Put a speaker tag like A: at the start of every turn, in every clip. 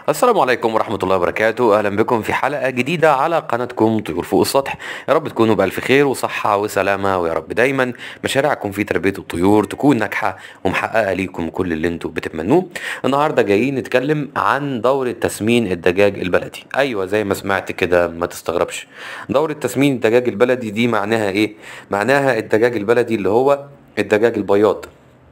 A: السلام عليكم ورحمة الله وبركاته أهلا بكم في حلقة جديدة على قناتكم طيور فوق السطح يا رب تكونوا بألف خير وصحة وسلامة ويا رب دايما مشاريعكم في تربية الطيور تكون ناجحة ومحققة ليكم كل اللي انتوا بتتمنوه النهاردة جايين نتكلم عن دورة تسمين الدجاج البلدي أيوة زي ما سمعت كده ما تستغربش دورة تسمين الدجاج البلدي دي معناها إيه؟ معناها الدجاج البلدي اللي هو الدجاج البياض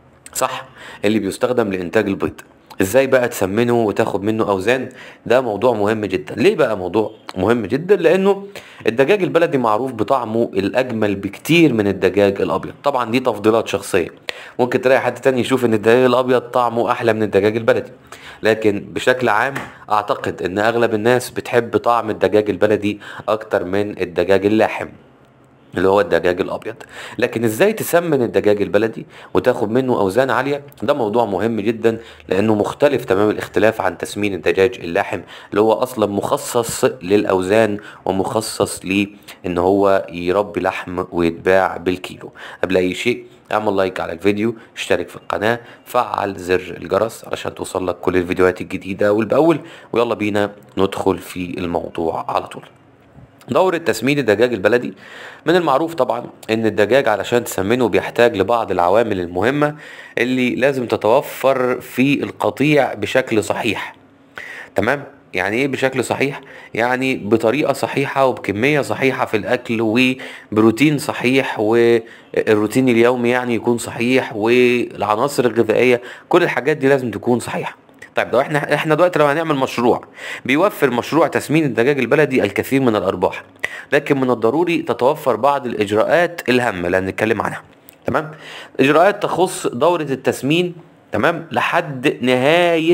A: صح اللي بيستخدم لإنتاج البيض ازاي بقى تسمنه وتاخد منه اوزان ده موضوع مهم جدا ليه بقى موضوع مهم جدا لانه الدجاج البلدي معروف بطعمه الاجمل بكتير من الدجاج الابيض طبعا دي تفضيلات شخصيه ممكن تلاقي حد تاني يشوف ان الدجاج الابيض طعمه احلى من الدجاج البلدي لكن بشكل عام اعتقد ان اغلب الناس بتحب طعم الدجاج البلدي اكتر من الدجاج اللاحم اللي هو الدجاج الابيض لكن ازاي تسمن الدجاج البلدي وتاخد منه اوزان عاليه ده موضوع مهم جدا لانه مختلف تمام الاختلاف عن تسمين الدجاج اللاحم اللي هو اصلا مخصص للاوزان ومخصص ليه ان هو يربي لحم ويتباع بالكيلو قبل اي شيء اعمل لايك على الفيديو اشترك في القناة فعل زر الجرس علشان توصلك كل الفيديوهات الجديدة اول باول ويلا بينا ندخل في الموضوع على طول دورة تسمين الدجاج البلدي من المعروف طبعا ان الدجاج علشان تسمنه بيحتاج لبعض العوامل المهمة اللي لازم تتوفر في القطيع بشكل صحيح تمام يعني ايه بشكل صحيح يعني بطريقة صحيحة وبكمية صحيحة في الاكل وبروتين صحيح والروتين اليومي يعني يكون صحيح والعناصر الغذائية كل الحاجات دي لازم تكون صحيحة طيب لو احنا احنا دلوقتي لو هنعمل مشروع بيوفر مشروع تسمين الدجاج البلدي الكثير من الارباح لكن من الضروري تتوفر بعض الاجراءات الهامه اللي هنتكلم عنها تمام اجراءات تخص دوره التسمين تمام لحد نهايه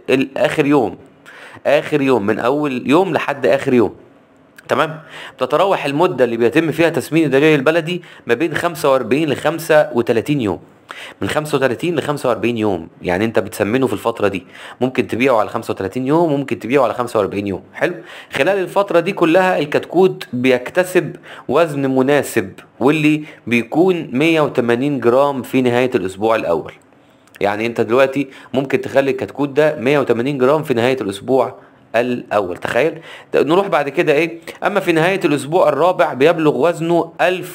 A: اخر يوم اخر يوم من اول يوم لحد اخر يوم تمام بتتراوح المدة اللي بيتم فيها تسمين الدجاج البلدي ما بين 45 ل 35 يوم من 35 ل 45 يوم يعني انت بتسمنه في الفتره دي ممكن تبيعه على 35 يوم وممكن تبيعه على 45 يوم حلو خلال الفتره دي كلها الكتكوت بيكتسب وزن مناسب واللي بيكون 180 جرام في نهايه الاسبوع الاول يعني انت دلوقتي ممكن تخلي الكتكوت ده 180 جرام في نهايه الاسبوع الاول تخيل نروح بعد كده ايه اما في نهايه الاسبوع الرابع بيبلغ وزنه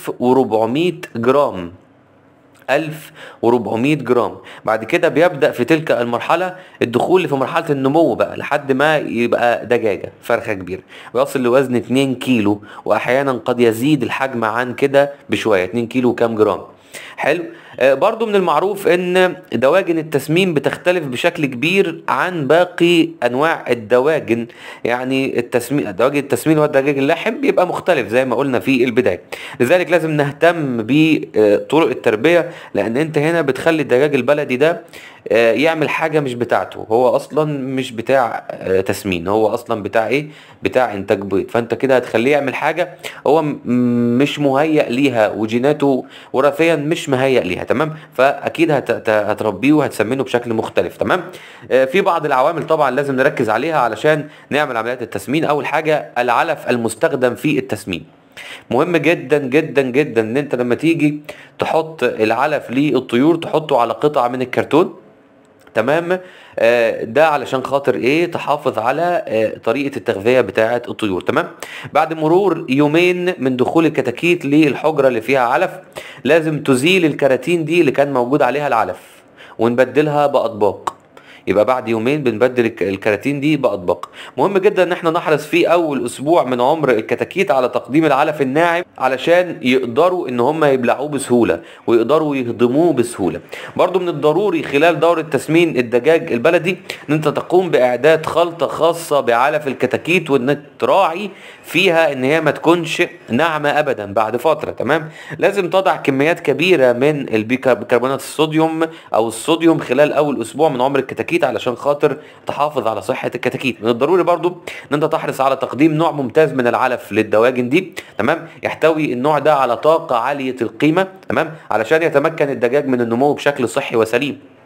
A: 1400 جرام 1400 جرام بعد كده بيبدا في تلك المرحله الدخول في مرحله النمو بقى لحد ما يبقى دجاجه فرخه كبيره ويصل لوزن 2 كيلو واحيانا قد يزيد الحجم عن كده بشويه 2 كيلو وكام جرام حلو آه برضو من المعروف ان دواجن التسمين بتختلف بشكل كبير عن باقي انواع الدواجن يعني التسمين دواجن التسمين والدجاج اللاحم بيبقى مختلف زي ما قلنا في البدايه لذلك لازم نهتم بطرق التربيه لان انت هنا بتخلي الدجاج البلدي ده آه يعمل حاجه مش بتاعته هو اصلا مش بتاع آه تسمين هو اصلا بتاع ايه بتاع انتاج بيض فانت كده هتخليه يعمل حاجه هو مش مهيأ ليها وجيناته وراثيا مش مهيأ ليها تمام فاكيد هت... هتربيه وهتسمنه بشكل مختلف تمام آه في بعض العوامل طبعا لازم نركز عليها علشان نعمل عمليات التسمين اول حاجه العلف المستخدم في التسمين مهم جدا جدا جدا ان انت لما تيجي تحط العلف للطيور تحطه على قطعه من الكرتون تمام آه ده علشان خاطر ايه تحافظ على آه طريقه التغذيه بتاعه الطيور تمام بعد مرور يومين من دخول الكتاكيت للحجره اللي فيها علف لازم تزيل الكراتين دي اللي كان موجود عليها العلف ونبدلها باطباق يبقى بعد يومين بنبدل الكراتين دي باطباق مهم جدا ان احنا نحرص في اول اسبوع من عمر الكتاكيت على تقديم العلف الناعم علشان يقدروا ان هم يبلعوه بسهوله ويقدروا يهضموه بسهوله برضو من الضروري خلال دوره تسمين الدجاج البلدي ان انت تقوم باعداد خلطه خاصه بعلف الكتاكيت وانك تراعي فيها ان هي ما تكونش ناعمه ابدا بعد فتره تمام لازم تضع كميات كبيره من بيكربونات الصوديوم او الصوديوم خلال اول اسبوع من عمر الكتاكيت علشان خاطر تحافظ على صحه الكتاكيت من الضروري برضو ان انت تحرص على تقديم نوع ممتاز من العلف للدواجن دي تمام يحتوي النوع ده على طاقه عاليه القيمه تمام علشان يتمكن الدجاج من النمو بشكل صحي وسليم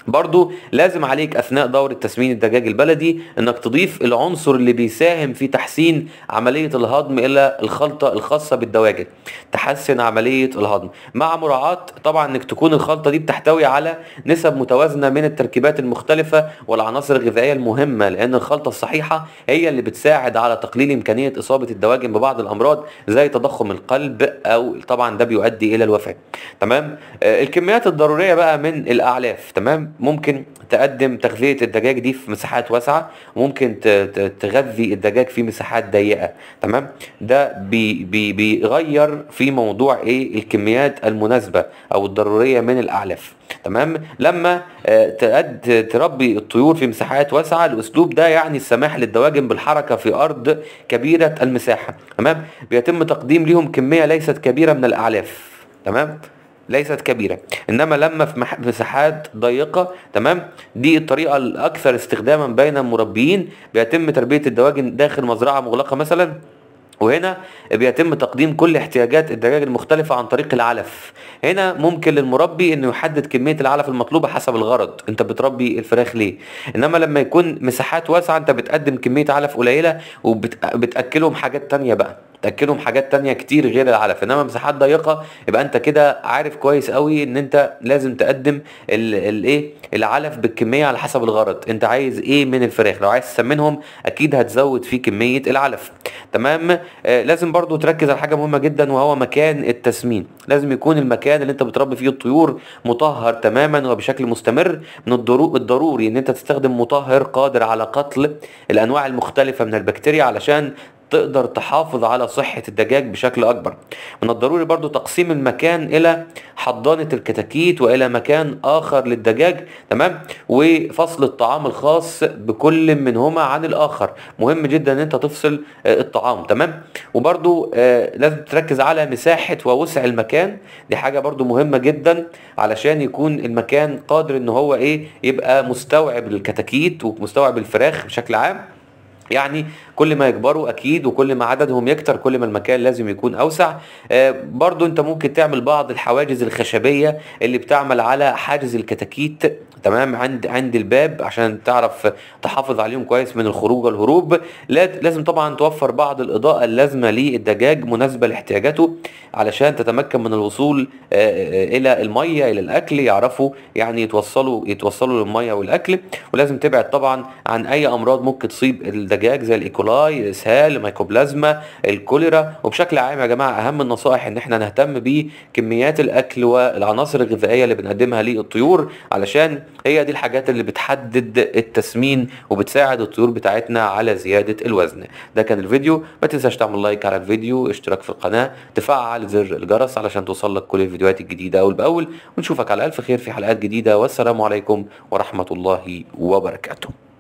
A: برضو لازم عليك اثناء دورة تسمين الدجاج البلدي انك تضيف العنصر اللي بيساهم في تحسين عملية الهضم الى الخلطة الخاصة بالدواجن تحسن عملية الهضم مع مراعاة طبعا انك تكون الخلطة دي بتحتوي على نسب متوازنة من التركيبات المختلفة والعناصر الغذائية المهمة لان الخلطة الصحيحة هي اللي بتساعد على تقليل امكانية اصابة الدواجن ببعض الامراض زي تضخم القلب او طبعا ده بيؤدي الى الوفاة تمام آه، الكميات الضرورية بقى من الاعلاف تمام ممكن تقدم تغذية الدجاج دي في مساحات واسعة ممكن ت- ت- تغذي الدجاج في مساحات ضيقة تمام ده بي بي بيغير في موضوع ايه الكميات المناسبة او الضرورية من الاعلاف تمام لما آه، تقد تربي الطيور في مساحات واسعة الاسلوب ده يعني السماح للدواجن بالحركة في ارض كبيرة المساحة تمام بيتم تقديم ليهم كمية ليست كبيرة من الاعلاف تمام ليست كبيرة انما لما في مح- مساحات ضيقة تمام دي الطريقة الاكثر استخداما بين المربيين بيتم تربية الدواجن داخل مزرعة مغلقة مثلا وهنا بيتم تقديم كل احتياجات الدجاج المختلفة عن طريق العلف هنا ممكن للمربي انه يحدد كمية العلف المطلوبة حسب الغرض انت بتربي الفراخ ليه انما لما يكون مساحات واسعة انت بتقدم كمية علف قليلة وبتأكلهم حاجات تانية بقى تاكلهم حاجات تانية كتير غير العلف انما مساحات ضيقه يبقى انت كده عارف كويس قوي ان انت لازم تقدم الايه العلف بالكميه على حسب الغرض انت عايز ايه من الفراخ لو عايز تسمنهم اكيد هتزود في كميه العلف تمام آه لازم برضو تركز على حاجه مهمه جدا وهو مكان التسمين لازم يكون المكان اللي انت بتربي فيه الطيور مطهر تماما وبشكل مستمر من الضرو- الضروري ان انت تستخدم مطهر قادر على قتل الانواع المختلفه من البكتيريا علشان تقدر تحافظ على صحة الدجاج بشكل أكبر من الضروري برضو تقسيم المكان إلى حضانة الكتاكيت وإلى مكان آخر للدجاج تمام وفصل الطعام الخاص بكل منهما عن الآخر مهم جدا إن أنت تفصل آه، الطعام تمام وبرضو آه، لازم تركز على مساحة ووسع المكان دي حاجة برضو مهمة جدا علشان يكون المكان قادر إن هو إيه يبقى مستوعب للكتاكيت ومستوعب الفراخ بشكل عام يعني كل ما يكبروا اكيد وكل ما عددهم يكتر كل ما المكان لازم يكون اوسع آه، برضو انت ممكن تعمل بعض الحواجز الخشبيه اللي بتعمل على حاجز الكتاكيت تمام عند عند الباب عشان تعرف تحافظ عليهم كويس من الخروج والهروب لا- لازم طبعا توفر بعض الاضاءه اللازمه للدجاج مناسبه لاحتياجاته علشان تتمكن من الوصول آه، آه، الى الميه الى الاكل يعرفوا يعني يتوصلوا يتوصلوا للميه والاكل ولازم تبعد طبعا عن اي امراض ممكن تصيب الدجاج زي الايكولاي الاسهال الميكوبلازما الكوليرا وبشكل عام يا جماعه اهم النصائح ان احنا نهتم بكميات الاكل والعناصر الغذائيه اللي بنقدمها للطيور علشان هي دي الحاجات اللي بتحدد التسمين وبتساعد الطيور بتاعتنا على زياده الوزن ده كان الفيديو ما تنساش تعمل لايك على الفيديو اشتراك في القناه تفعل زر الجرس علشان توصلك كل الفيديوهات الجديده اول باول ونشوفك على الف خير في حلقات جديده والسلام عليكم ورحمه الله وبركاته